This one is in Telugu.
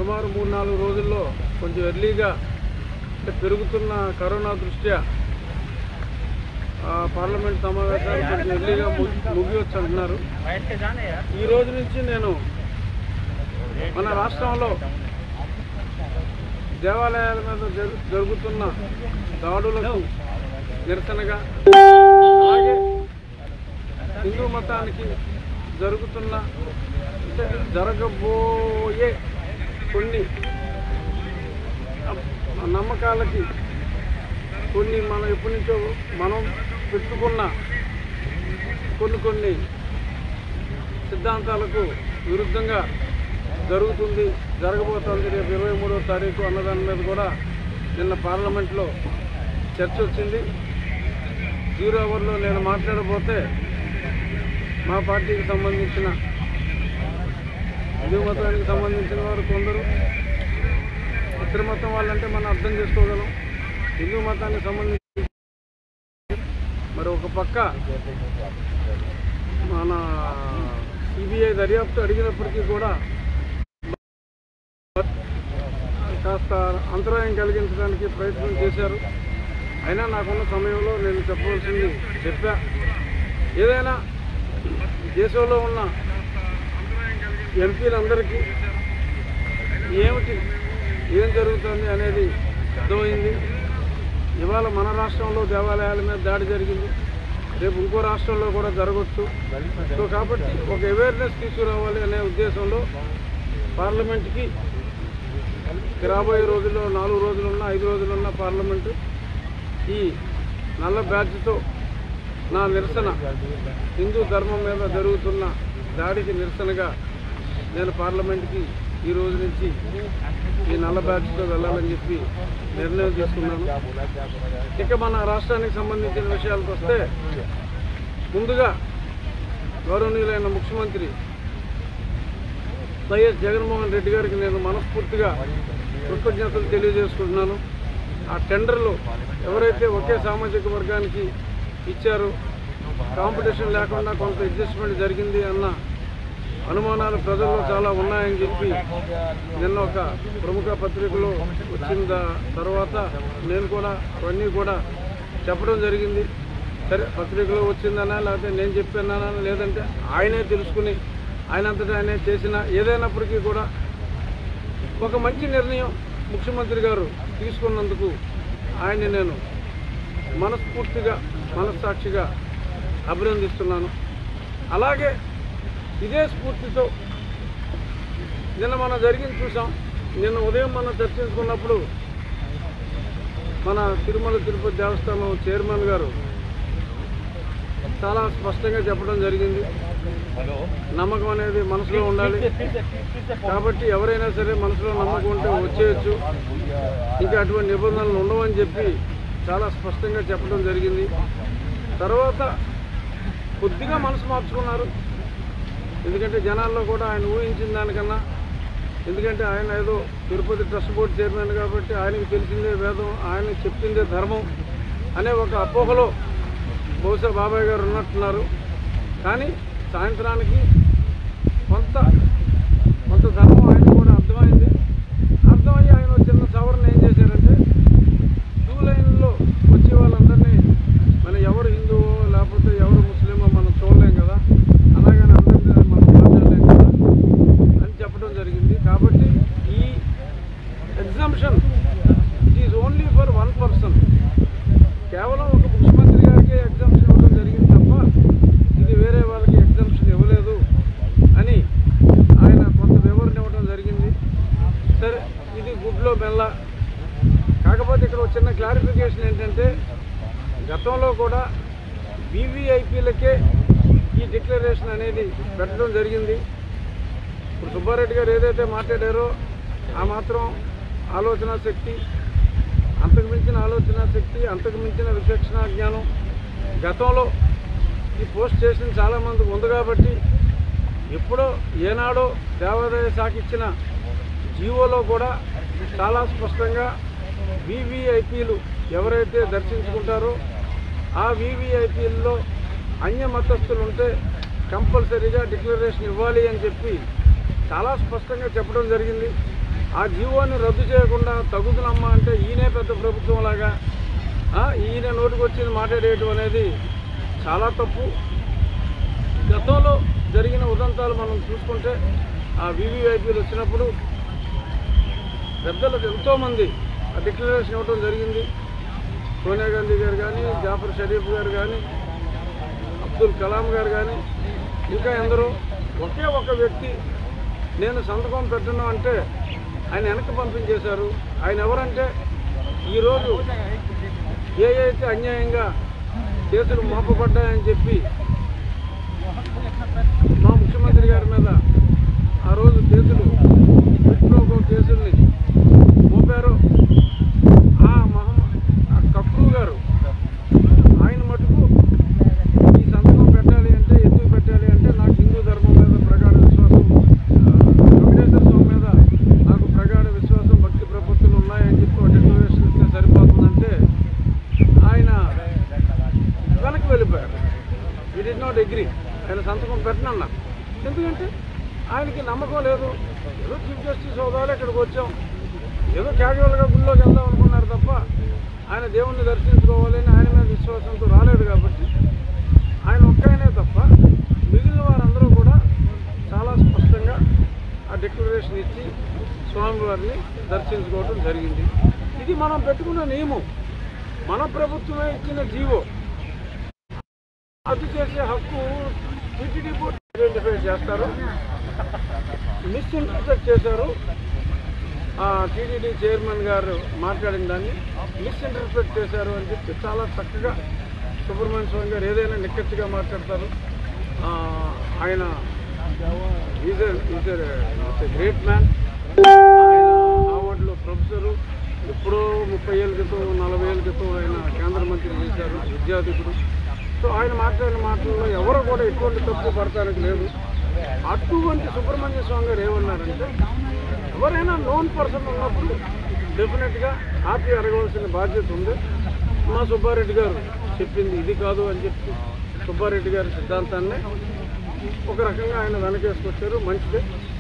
సుమారు మూడు నాలుగు రోజుల్లో కొంచెం ఎర్లీగా అంటే పెరుగుతున్న కరోనా దృష్ట్యా ఆ, పార్లమెంట్ సమావేశాలు కొంచెం ఎర్లీగా ము- ముగియొచ్చు అంటున్నారు ఈ రోజు నుంచి నేను మన రాష్ట్రంలో దేవాలయాల మీద జరు- జరుగుతున్న దాడులకు నిరసనగా అలాగే హిందూ మతానికి జరుగుతున్న అంటే జరగబోయే కొన్ని నమ్మకాలకి కొన్ని మనం ఎప్పటి నుంచో మనం పెట్టుకున్న కొన్ని కొన్ని సిద్ధాంతాలకు విరుద్ధంగా జరుగుతుంది జరగబోతోంది రేపు ఇరవై మూడవ తారీఖు అన్నదాని మీద కూడా నిన్న పార్లమెంట్లో చర్చ వచ్చింది జీరో అవర్లో నేను మాట్లాడబోతే మా పార్టీకి సంబంధించిన హిందూ మతానికి సంబంధించిన వారు కొందరు ఇతర మతం వాళ్ళంటే మనం అర్థం చేసుకోగలం హిందూ మతానికి సంబంధించి మరి ఒక పక్క మన సిబిఐ దర్యాప్తు అడిగినప్పటికీ కూడా కాస్త అంతరాయం కలిగించడానికి ప్రయత్నం చేశారు అయినా నాకున్న సమయంలో నేను చెప్పవలసింది చెప్పా ఏదైనా దేశంలో ఉన్న ఎంపీలందరికీ ఏమిటి ఏం జరుగుతుంది అనేది అర్థమైంది ఇవాళ మన రాష్ట్రంలో దేవాలయాల మీద దాడి జరిగింది రేపు ఇంకో రాష్ట్రంలో కూడా జరగవచ్చు సో కాబట్టి ఒక అవేర్నెస్ తీసుకురావాలి అనే ఉద్దేశంలో పార్లమెంట్కి రాబోయే రోజుల్లో నాలుగు రోజులున్న ఐదు రోజులున్న పార్లమెంటు ఈ నల్ల బ్యాడ్జ్తో నా నిరసన హిందూ ధర్మం మీద జరుగుతున్న దాడికి నిరసనగా నేను పార్లమెంట్కి ఈ రోజు నుంచి ఈ నల్ల బ్యాడ్జ్తో వెళ్ళాలని చెప్పి నిర్ణయం తీసుకున్నాను ఇక మన రాష్ట్రానికి సంబంధించిన విషయాలకు వస్తే ముందుగా గౌరవనీయులైన ముఖ్యమంత్రి వైఎస్ జగన్మోహన్ రెడ్డి గారికి నేను మనస్ఫూర్తిగా కృతజ్ఞతలు తెలియజేసుకుంటున్నాను ఆ టెండర్లు ఎవరైతే ఒకే సామాజిక వర్గానికి ఇచ్చారో కాంపిటీషన్ లేకుండా కొంత అడ్జస్ట్మెంట్ జరిగింది అన్న అనుమానాలు ప్రజల్లో చాలా ఉన్నాయని చెప్పి నిన్న ఒక ప్రముఖ పత్రికలో వచ్చిన దా- తర్వాత నేను కూడా అవన్నీ కూడా చెప్పడం జరిగింది సరే పత్రికలో వచ్చిందనా లేకపోతే నేను చెప్పానా లేదంటే ఆయనే తెలుసుకుని ఆయనంతటా ఆయనే చేసిన ఏదైనప్పటికీ కూడా ఒక మంచి నిర్ణయం ముఖ్యమంత్రి గారు తీసుకున్నందుకు ఆయన్ని నేను మనస్ఫూర్తిగా మనస్సాక్షిగా అభినందిస్తున్నాను అలాగే ఇదే స్ఫూర్తితో నిన్న మనం జరిగింది చూసాం నిన్న ఉదయం మనం చర్చించుకున్నప్పుడు మన తిరుమల తిరుపతి దేవస్థానం చైర్మన్ గారు చాలా స్పష్టంగా చెప్పడం జరిగింది నమ్మకం అనేది మనసులో ఉండాలి కాబట్టి ఎవరైనా సరే మనసులో నమ్మకం ఉంటే వచ్చేయచ్చు ఇంకా అటువంటి నిబంధనలు ఉండవని చెప్పి చాలా స్పష్టంగా చెప్పడం జరిగింది తర్వాత కొద్దిగా మనసు మార్చుకున్నారు ఎందుకంటే జనాల్లో కూడా ఆయన ఊహించిన దానికన్నా ఎందుకంటే ఆయన ఏదో తిరుపతి ట్రస్ట్ బోర్డు చైర్మన్ కాబట్టి ఆయనకి తెలిసిందే వేదం ఆయన చెప్పిందే ధర్మం అనే ఒక అపోహలో బహుశా బాబాయ్ గారు ఉన్నట్టున్నారు కానీ సాయంత్రానికి కొంత కొంత ధర్మం ఆయన కూడా అర్థమైంది అర్థమయ్యి ఆయన ఒక చిన్న సవరణ ఏం చేశారంటే క్యూ లైన్లో వచ్చే వాళ్ళందరినీ మన ఎవరు హిందువో లేకపోతే ఎవరు ముస్లిమో మనం చూడలేం కదా అలాగని అందరినీ మనం మాట్లాడలేం కదా అని చెప్పడం జరిగింది కాబట్టి ఈ exemption it is only for one person కేవలం ఒక ముఖ్యమంత్రి గారికి ఎగ్జామ్షన్ ఇవ్వడం జరిగింది తప్ప ఇది వేరే వాళ్ళకి ఎగ్జామ్షన్ ఇవ్వలేదు అని ఆయన కొంత వివరణ ఇవ్వడం జరిగింది సరే ఇది గుడ్లో మెల్ల కాకపోతే ఇక్కడ ఒక చిన్న క్లారిఫికేషన్ ఏంటంటే గతంలో కూడా బీవీఐపీలకే ఈ డిక్లరేషన్ అనేది పెట్టడం జరిగింది ఇప్పుడు సుబ్బారెడ్డి గారు ఏదైతే మాట్లాడారో ఆ మాత్రం ఆలోచన శక్తి అంతకు మించిన ఆలోచన శక్తి అంతకు మించిన విచక్షణ జ్ఞానం గతంలో ఈ పోస్ట్ చేసిన చాలామందికి ఉంది కాబట్టి ఎప్పుడో ఏనాడో దేవాదాయ శాఖ ఇచ్చిన జీవోలో కూడా చాలా స్పష్టంగా వివిఐపీలు ఎవరైతే దర్శించుకుంటారో ఆ వివిఐపీల్లో అన్య మతస్థులు ఉంటే కంపల్సరీగా డిక్లరేషన్ ఇవ్వాలి అని చెప్పి చాలా స్పష్టంగా చెప్పడం జరిగింది ఆ జీవోని రద్దు చేయకుండా తగుదనమ్మా అంటే ఈయనే పెద్ద ప్రభుత్వంలాగా ఆ, ఈయన నోటికి వచ్చింది మాట్లాడేయటం అనేది చాలా తప్పు గతంలో జరిగిన ఉదంతాలు మనం చూసుకుంటే ఆ వివిఐపీలు వచ్చినప్పుడు పెద్దలకు ఎంతోమంది ఆ డిక్లరేషన్ ఇవ్వడం జరిగింది సోనియా గాంధీ గారు కానీ జాఫర్ షరీఫ్ గారు కానీ అబ్దుల్ కలాం గారు కానీ ఇంకా ఎందరో ఒకే ఒక వ్యక్తి నేను సంతకం పెట్టను అంటే ఆయన వెనక్కి పంపించేశారు ఆయన ఎవరంటే ఈరోజు ఏ అయితే అన్యాయంగా కేసులు మోపబడ్డాయని చెప్పి మా ముఖ్యమంత్రి గారి మీద ఆ రోజు కేసులు ఎక్కువ కేసుల్ని మోపారు ఆ మహమ్మ ఆ కప్రూ గారు ఆయన మటుకు ఈ సంతకం పెట్టాలి అంటే ఎందుకు పెట్టాలి అంటే నాకు హిందూ ధర్మం మీద ప్రగాఢ విశ్వాసం ఆ, వెంకటేశ్వర స్వామి మీద నాకు ప్రగాఢ విశ్వాసం భక్తి ప్రపత్తులు ఉన్నాయని చెప్పి ఒక డిక్లరేషన్ ఇస్తే సరిపోతుందంటే ఆయన వెనక్కి వెళ్ళిపోయారు ఈ డి నాట్ అగ్రి ఆయన సంతకం పెట్టనన్నా ఎందుకంటే ఆయనకి నమ్మకం లేదు ఏదో చీఫ్ జస్టిస్ హోదాలో ఇక్కడికి వచ్చాం ఏదో క్యాజువల్గా గుళ్ళోకి వెళ్దాం అనుకున్నారు తప్ప ఆయన దేవుణ్ణి దర్శించుకోవాలని ఆయన మీద విశ్వాసంతో రాలేదు కాబట్టి ఆయన ఒక్కయనే తప్ప మిగిలిన వారందరూ కూడా చాలా స్పష్టంగా ఆ డిక్లరేషన్ ఇచ్చి స్వామివారిని దర్శించుకోవడం జరిగింది ఇది మనం పెట్టుకున్న నియమం మన ప్రభుత్వమే ఇచ్చిన జీవో రద్దు చేసే హక్కు టీటీడీ బోర్డు ఐడెంటిఫై చేస్తారు మిస్ఇంటర్ప్రెట్ చేశారు టీటీడీ చైర్మన్ గారు మాట్లాడిన దాన్ని మిస్ఇంటర్ప్రెట్ చేశారు అని చెప్పి చాలా చక్కగా సుబ్రహ్మణ్య స్వామి గారు ఏదైనా నిక్కచ్చిగా మాట్లాడతారు ఆ, ఆయన ఈజ్ ఈజ్ గ్రేట్ మ్యాన్ ఆయన హార్వర్డ్లో ప్రొఫెసరు ఎప్పుడో ముప్పై ఏళ్ళ క్రితం నలభై ఏళ్ళ క్రితం ఆయన కేంద్ర మంత్రి చేశారు విద్యాధికుడు సో ఆయన మాట్లాడిన మాటల్లో ఎవరు కూడా ఎటువంటి తప్పు పడటానికి లేదు అటువంటి సుబ్రహ్మణ్య స్వామి గారు ఏమన్నారంటే ఎవరైనా నోన్ పర్సన్ ఉన్నప్పుడు డెఫినెట్గా ఆపి అడగవలసిన బాధ్యత ఉంది మా సుబ్బారెడ్డి గారు చెప్పింది ఇది కాదు అని చెప్పి సుబ్బారెడ్డి గారి సిద్ధాంతాన్ని ఒక రకంగా ఆయన వెనకేసుకొచ్చారు మంచిదే